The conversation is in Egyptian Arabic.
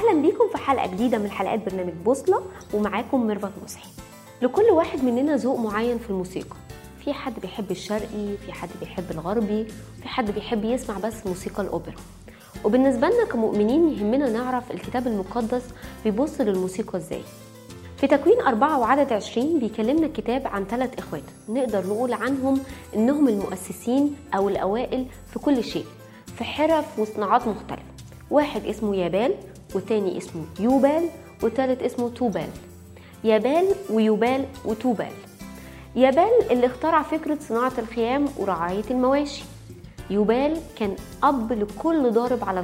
اهلا بيكم في حلقه جديده من حلقات برنامج بوصله ومعاكم ميرفت مصحي لكل واحد مننا ذوق معين في الموسيقى في حد بيحب الشرقي في حد بيحب الغربي في حد بيحب يسمع بس موسيقى الاوبرا وبالنسبه لنا كمؤمنين يهمنا نعرف الكتاب المقدس بيبص للموسيقى ازاي في تكوين أربعة وعدد عشرين بيكلمنا الكتاب عن ثلاث إخوات نقدر نقول عنهم إنهم المؤسسين أو الأوائل في كل شيء في حرف وصناعات مختلفة واحد اسمه يابال والتاني اسمه يوبال والتالت اسمه توبال يابال ويوبال وتوبال يابال اللي اخترع فكرة صناعة الخيام ورعاية المواشي يوبال كان أب لكل ضارب على